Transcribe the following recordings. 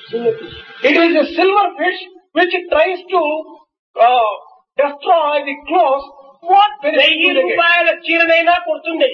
చిన్న fish. It is a silver fish which tries to uh, destroy the clothes. What వెయ్యి benefit do they get? రూపాయల చీరనైనా కొడుతుంది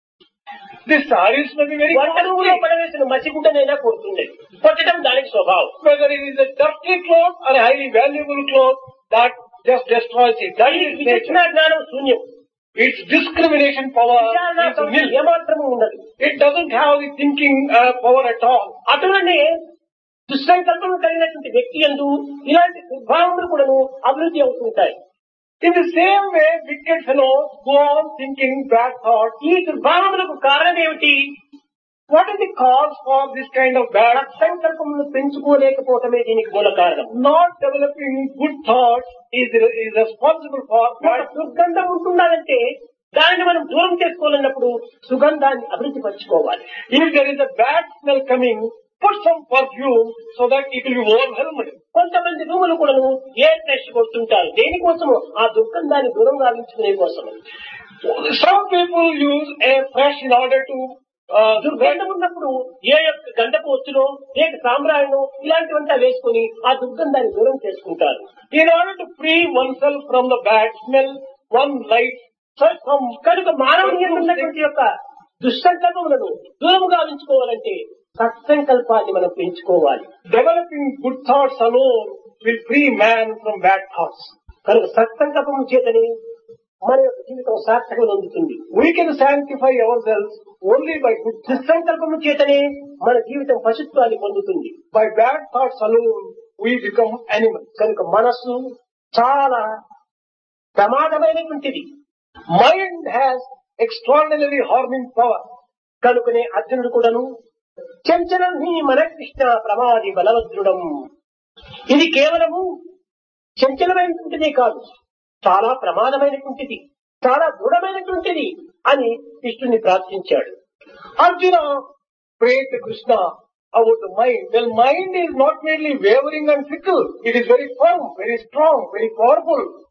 The sarees may be very వంట రూములో costly. పడవేసిన మసిగుండనైనా కొడుతుంది కొట్టడం దానికి స్వభావం Whether it is a dirty cloth or a highly valuable cloth, that just destroys it. That ఈ is విచక్షణ nature. జ్ఞానం శూన్యం Its discrimination power విచారణ is శక్తి nil. ఏమాత్రము ఉండదు It doesn't have the thinking uh, power at all. అటువనే దుస్సంకల్పం కలిగినటువంటి వ్యక్తి ఎందు ఇలాంటి దుర్భావములు కూడాను అభివృద్ధి అవుతుంటాయి In the same way, wicked fellows go on thinking bad thoughts. ఈ దుర్భావములకు కారణం ఏమిటి What is the cause for this kind of bad సత్సంకల్పమును పెంచుకోలేకపోవటమే దీనికి మూల కారణం not developing good thoughts is, is responsible for ఒక bad దుర్గంధం ఉంటున్నదంటే దానిని మనం దూరం చేసుకోవాలన్నప్పుడు సుగంధాన్ని అభివృద్ధి పరచుకోవాలి If there is a bad smell coming, put some perfume so that it will be overwhelmed. కొంతమంది రూములు కూడాను ఎయిర్ ఫ్రెష్ కొడుతుంటారు దేనికోసము ఆ దుర్గంధాన్ని దూరం గావించుకునే కోసం Some people use air fresh in order to uh, దుర్గంధం ఉన్నప్పుడు ఏ యొక్క గంధపు వచ్చునో లేక సాంబ్రాయణో ఇలాంటివంతా వేసుకుని ఆ దుర్గంధాన్ని దూరం చేసుకుంటారు in order to free oneself from the bad smell, one lights some కనుక మానవుని ఉన్నటువంటి యొక్క దుస్సంకల్పములను దూరం గావించుకోవాలంటే సత్సంకల్పాన్ని మనం పెంచుకోవాలి developing good thoughts alone will free man from bad thoughts. కనుక సత్సంకల్పము చేతనే మన యొక్క జీవితం సార్థకం అందుతుంది We can sanctify ourselves only by good thoughts. దుస్సంకల్పము చేతనే మన జీవితం పశుత్వాన్ని పొందుతుంది By bad thoughts alone, we become animals. కనుక మనస్సు చాలా ప్రమాదమైనటువంటిది Mind has extraordinarily harming power. కనుకనే అర్జునుడు కూడాను చంచలం హి మన కృష్ణ ప్రమాది బలవద్రుడం ఇది కేవలము చంచలమైనటువంటిదే కాదు చాలా ప్రమాదమైనటువంటిది చాలా దృఢమైనటువంటిది అని కృష్ణుని ప్రార్థించాడు Arjuna prayed to Krishna about the mind. Well, mind is not merely wavering and fickle. It is very firm, very strong, very powerful.